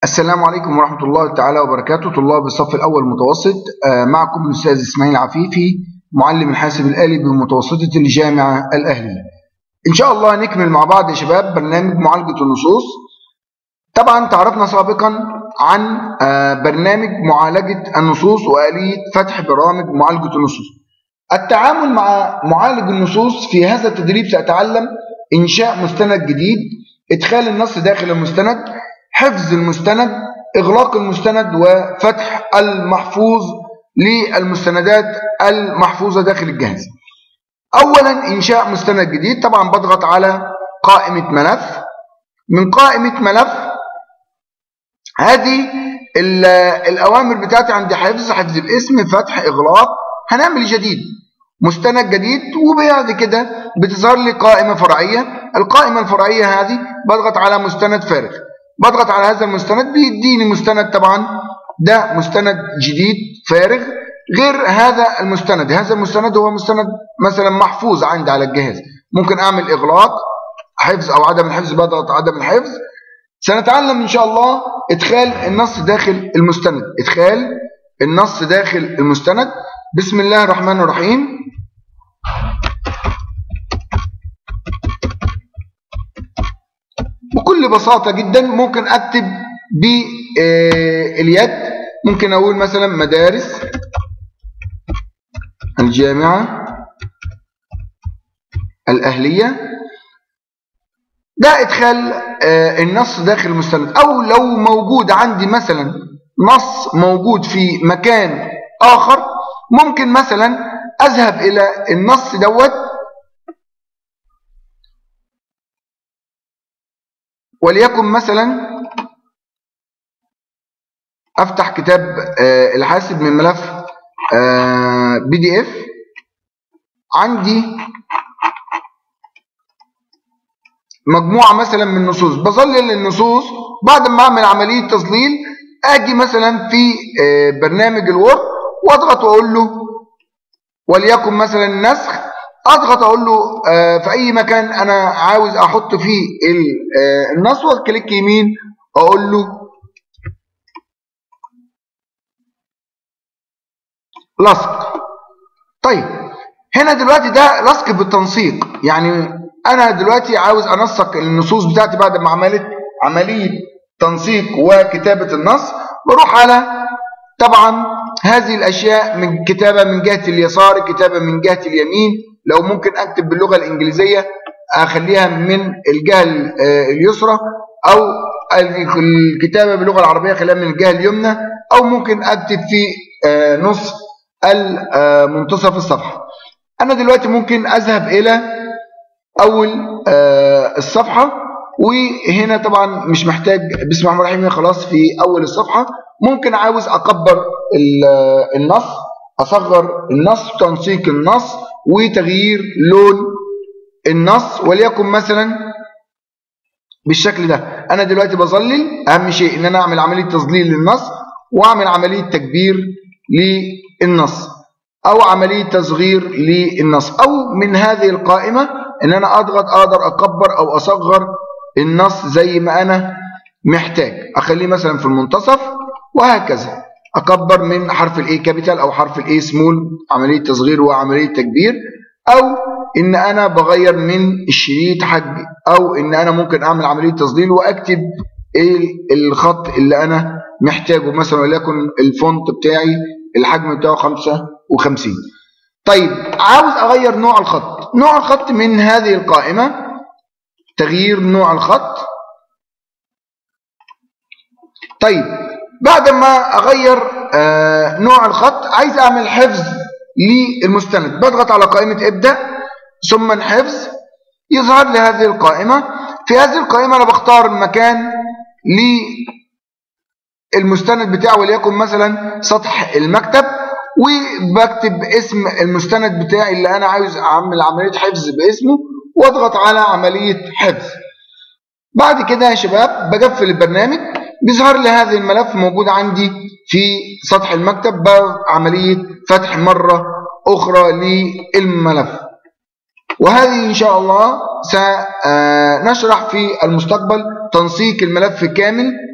السلام عليكم ورحمة الله تعالى وبركاته طلاب الصف الأول متوسط آه، معكم الأستاذ إسماعيل عفيفي معلم الحاسب الآلي بمتوسطة الجامعة الأهلية إن شاء الله نكمل مع بعض يا شباب برنامج معالجة النصوص طبعا تعرفنا سابقا عن آه، برنامج معالجة النصوص وآلية فتح برامج معالجة النصوص التعامل مع معالج النصوص في هذا التدريب سأتعلم إنشاء مستند جديد إدخال النص داخل المستند حفظ المستند إغلاق المستند وفتح المحفوظ للمستندات المحفوظة داخل الجهاز أولا إنشاء مستند جديد طبعا بضغط على قائمة ملف من قائمة ملف هذه الأوامر بتاعتي عندي حفظ حفظ الاسم فتح إغلاق هنعمل جديد مستند جديد وبعد كده بتظهر لي قائمة فرعية القائمة الفرعية هذه بضغط على مستند فارغ بضغط على هذا المستند بيديني مستند طبعا ده مستند جديد فارغ غير هذا المستند هذا المستند هو مستند مثلا محفوظ عندي على الجهاز ممكن اعمل اغلاق حفظ او عدم الحفظ بضغط عدم الحفظ سنتعلم ان شاء الله ادخال النص داخل المستند ادخال النص داخل المستند بسم الله الرحمن الرحيم بكل بساطة جدا ممكن اكتب باليد ممكن اقول مثلا مدارس الجامعة الأهلية ده ادخال النص داخل المستند او لو موجود عندي مثلا نص موجود في مكان اخر ممكن مثلا اذهب الى النص دوت وليكن مثلا افتح كتاب الحاسب من ملف بي دي اف عندي مجموعة مثلا من النصوص بظلل النصوص بعد ما اعمل عملية تظليل اجي مثلا في برنامج الوورد واضغط واقول له وليكن مثلا النسخ اضغط اقول له في اي مكان انا عاوز احط فيه النص وكليك يمين اقول له لصق طيب هنا دلوقتي ده لصق بالتنسيق يعني انا دلوقتي عاوز انسق النصوص بتاعتي بعد ما عملت عمليه تنسيق وكتابه النص بروح على طبعا هذه الاشياء من كتابه من جهه اليسار كتابه من جهه اليمين لو ممكن اكتب باللغه الانجليزيه اخليها من الجهه اليسرى او الكتابه باللغه العربيه اخليها من الجهه اليمنى او ممكن اكتب في نصف منتصف الصفحه انا دلوقتي ممكن اذهب الى اول الصفحه وهنا طبعا مش محتاج بسم الله الرحمن الرحيم خلاص في اول الصفحه ممكن عاوز اكبر النص اصغر النص تنسيق النص وتغيير لون النص وليكن مثلا بالشكل ده انا دلوقتي بظلل اهم شيء ان انا اعمل عمليه تظليل للنص واعمل عمليه تكبير للنص او عمليه تصغير للنص او من هذه القائمه ان انا اضغط اقدر اكبر او اصغر النص زي ما انا محتاج اخليه مثلا في المنتصف وهكذا اكبر من حرف الاي كابيتال او حرف الاي سمول عمليه تصغير وعمليه تكبير او ان انا بغير من الشريط حجم او ان انا ممكن اعمل عمليه تظليل واكتب ايه الخط اللي انا محتاجه مثلا وليكن الفونت بتاعي الحجم بتاعه 55 طيب عاوز اغير نوع الخط نوع الخط من هذه القائمه تغيير نوع الخط طيب بعد ما اغير آه نوع الخط عايز اعمل حفظ للمستند بضغط على قائمة ابدأ ثم حفظ يظهر لي هذه القائمة في هذه القائمة انا بختار مكان للمستند بتاعه وليكن مثلا سطح المكتب وبكتب اسم المستند بتاعي اللي انا عاوز اعمل عملية حفظ باسمه واضغط على عملية حفظ بعد كده يا شباب بقفل البرنامج بيظهر لي هذا الملف موجود عندي في سطح المكتب بعملية فتح مرة أخرى للملف وهذه إن شاء الله سنشرح في المستقبل تنسيق الملف كامل